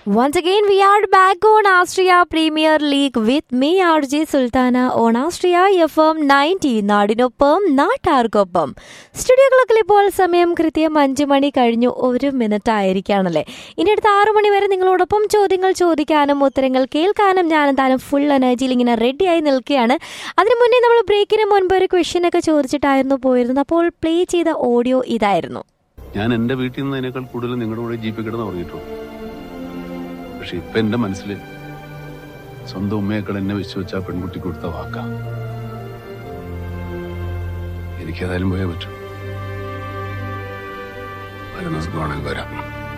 Once again, we are back on Austria Premier League with me, RJ Sultana, on Austria FM 90 നാടിനൊപ്പം നാട്ടാർക്കൊപ്പം സ്റ്റുഡിയോകളൊക്കെ ഇപ്പോൾ സമയം കൃത്യം അഞ്ച് മണി കഴിഞ്ഞു ഒരു മിനിറ്റ് ആയിരിക്കുകയാണല്ലേ ഇനി അടുത്ത ആറു മണി വരെ നിങ്ങളോടൊപ്പം ചോദ്യങ്ങൾ ചോദിക്കാനും ഉത്തരങ്ങൾ കേൾക്കാനും ഞാൻ എന്തായാലും ഫുൾ എനർജിയിൽ ഇങ്ങനെ റെഡിയായി നിൽക്കുകയാണ് അതിനു മുന്നേ നമ്മൾ ബ്രേക്കിന് മുൻപ് ഒരു ക്വസ്റ്റ്യൻ ഒക്കെ ചോദിച്ചിട്ടായിരുന്നു പോയിരുന്നത് അപ്പോൾ പ്ലേ ചെയ്ത ഓഡിയോ ഇതായിരുന്നു ഞാൻ എന്റെ വീട്ടിൽ നിന്നതിനേക്കാൾ കൂടുതൽ നിങ്ങളുടെ കൂടെ ജീപ്പിൽ കിടന്ന് ഉറങ്ങിയിട്ടുള്ളൂ പക്ഷെ ഇപ്പൊ എന്റെ മനസ്സിൽ സ്വന്തം ഉമ്മയേക്കാൾ എന്നെ വിശ്വസിച്ച ആ പെൺകുട്ടി കൊടുത്ത വാക്കാ എനിക്കേതായാലും പോയേ പറ്റൂ വരുന്ന സുഖമാണെങ്കിൽ വരാം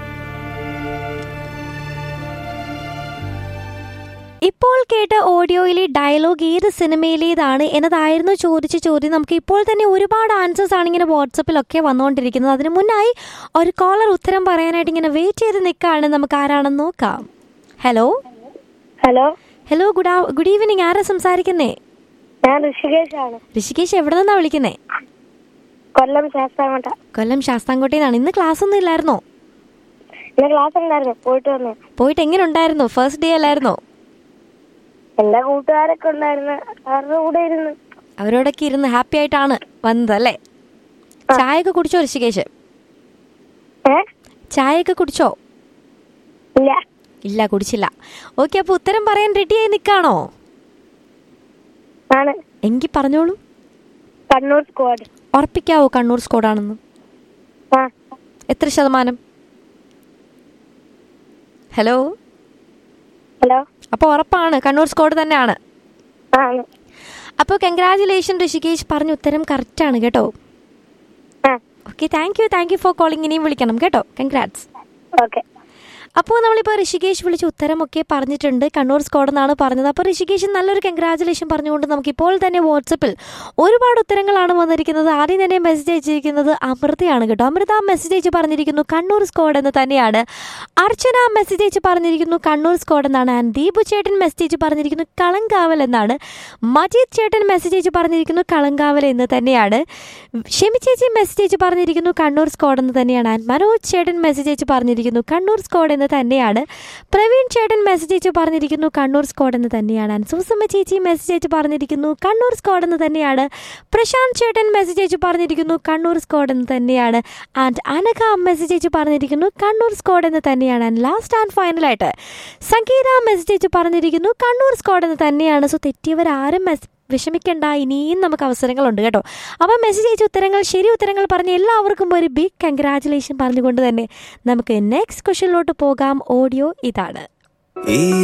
ഇപ്പോൾ കേട്ട ഓഡിയോയിലെ ഡയലോഗ് ഏത് സിനിമയിലേതാണ് എന്നതായിരുന്നു ചോദിച്ച ചോദ്യം നമുക്ക് ഇപ്പോൾ തന്നെ ഒരുപാട് ആൻസേഴ്സ് ആണ് ഇങ്ങനെ വാട്സപ്പിലൊക്കെ വന്നുകൊണ്ടിരിക്കുന്നത് അതിന് മുന്നായി ഒരു കോളർ ഉത്തരം പറയാനായിട്ട് ഇങ്ങനെ വെയിറ്റ് ചെയ്ത് നിൽക്കുകയാണ് നമുക്ക് ആരാണെന്ന് നോക്കാം hello hello hello good good evening ആരാ സംസാരിക്കുന്നേ ഞാൻ ഋഷികേഷ് ആണ് ഋഷികേശ് എവിടെ നിന്നാ വിളിക്കുന്നേ കൊല്ലം ശാസ്താംകോട്ട കൊല്ലം ശാസ്താംകോട്ടയിൽ ഇന്ന് ക്ലാസ് ഒന്നും ഇല്ലായിരുന്നോ ഇന്ന് ക്ലാസ് ഉണ്ടായിരുന്നു പോയിട്ട് വന്നു പോയിട്ട് എങ്ങനെ ഉണ്ടായിരുന്നു ഫസ്റ്റ് ഡേ അല്ലായിരുന്നോ എല്ലാ കൂട്ടുകാരൊക്കെ ഉണ്ടായിരുന്നു അവരുടെ കൂടെ ഇരുന്ന് അവരോടൊക്കെ ഇരുന്ന് ഹാപ്പി ആയിട്ടാണ് വന്നത് അല്ലേ ചായയൊക്കെ കുടിച്ചോ ഋഷികേശ് ഏ ചായയൊക്കെ കുടിച്ചോ ഇല്ല ഇല്ല കുടിച്ചില്ല ഓക്കെ അപ്പൊ ഉത്തരം പറയാൻ റെഡിയായി നിൽക്കാണോ ആണ് എങ്കിൽ പറഞ്ഞോളൂ കണ്ണൂർ സ്ക്വാഡ് ഉറപ്പിക്കാവോ കണ്ണൂർ സ്കോഡാണെന്ന് ആ എത്ര ശതമാനം ഹലോ ഹലോ അപ്പോൾ ഉറപ്പാണ് കണ്ണൂർ സ്കോഡ് തന്നെയാണ് ആണ് അപ്പോൾ കൺഗ്രാചുലേഷൻ ഋഷികേഷ് പറഞ്ഞ ഉത്തരം കറക്റ്റാണ് കേട്ടോ ആ okay thank you thank you for calling ഇനിയും വിളിക്കണം കേട്ടോ കൺഗ്രാറ്റ്സ് ഓക്കെ അപ്പോൾ നമ്മളിപ്പോൾ ഋഷികേഷ് വിളിച്ച ഉത്തരമൊക്കെ പറഞ്ഞിട്ടുണ്ട് കണ്ണൂർ സ്കോഡ് എന്നാണ് പറഞ്ഞത് അപ്പോൾ ഋഷികേഷ് നല്ലൊരു കൺഗ്രാചുലേഷൻ പറഞ്ഞുകൊണ്ട് നമുക്ക് ഇപ്പോൾ തന്നെ വാട്സപ്പിൽ ഒരുപാട് ഉത്തരങ്ങളാണ് വന്നിരിക്കുന്നത് ആദ്യം തന്നെ മെസ്സേജ് അയച്ചിരിക്കുന്നത് അമൃതയാണ് കേട്ടോ അമൃത മെസ്സേജ് അയച്ച് പറഞ്ഞിരിക്കുന്നു കണ്ണൂർ സ്കോഡ് എന്ന് തന്നെയാണ് അർച്ചന മെസ്സേജ് അയച്ച് പറഞ്ഞിരിക്കുന്നു കണ്ണൂർ സ്കോഡ് എന്നാണ് ആൻഡ് ദീപു ചേട്ടൻ മെസ്സേജ് അയച്ച് പറഞ്ഞിരിക്കുന്നു കളങ്കാവൽ എന്നാണ് മജീദ് ചേട്ടൻ മെസ്സേജ് അയച്ച് പറഞ്ഞിരിക്കുന്നു കളങ്കാവൽ എന്ന് തന്നെയാണ് ഷെമി ചേച്ചി മെസ്സേജ് അയച്ച് പറഞ്ഞിരിക്കുന്നു കണ്ണൂർ സ്കോഡ് എന്ന് തന്നെയാണ് ആൻഡ് മനോജ് ചേട്ടൻ മെസ്സേജ് അയച്ച് പറഞ്ഞിരിക്കുന്നു കണ്ണൂർ സ്കോഡ് എന്ന് തന്നെയാണ് പ്രവീൺ ചേട്ടൻ മെസ്സേജ് അയച്ച് പറഞ്ഞിരിക്കുന്നു കണ്ണൂർ സ്കോഡ് എന്ന് തന്നെയാണ് ആൻഡ് സൂസമ്മ ചേച്ചി മെസ്സേജ് അയച്ച് പറഞ്ഞിരിക്കുന്നു കണ്ണൂർ സ്കോഡ് എന്ന് തന്നെയാണ് പ്രശാന്ത് ചേട്ടൻ മെസ്സേജ് അയച്ച് പറഞ്ഞിരിക്കുന്നു കണ്ണൂർ സ്കോഡ് എന്ന് തന്നെയാണ് ആൻഡ് അനഘ മെസ്സേജ് അയച്ച് പറഞ്ഞിരിക്കുന്നു കണ്ണൂർ സ്കോഡ് എന്ന് തന്നെയാണ് ആൻഡ് ലാസ്റ്റ് ആൻഡ് ഫൈനലായിട്ട് സംഗീത മെസ്സേജ് അയച്ച് പറഞ്ഞിരിക്കുന്നു കണ്ണൂർ സ്കോഡ് എന്ന് തന്നെയാണ് സോ തെറ്റിയവരാരും മെസ് വിഷമിക്കേണ്ട ഇനിയും നമുക്ക് അവസരങ്ങളുണ്ട് കേട്ടോ അപ്പം മെസ്സേജ് അയച്ച ഉത്തരങ്ങൾ ശരി ഉത്തരങ്ങൾ പറഞ്ഞ എല്ലാവർക്കും ഒരു ബിഗ് കൺഗ്രാറ്റുലേഷൻ പറഞ്ഞുകൊണ്ട് തന്നെ നമുക്ക് നെക്സ്റ്റ് ക്വസ്റ്റ്യനിലോട്ട് പോകാം ഓഡിയോ ഇതാണ് ഈ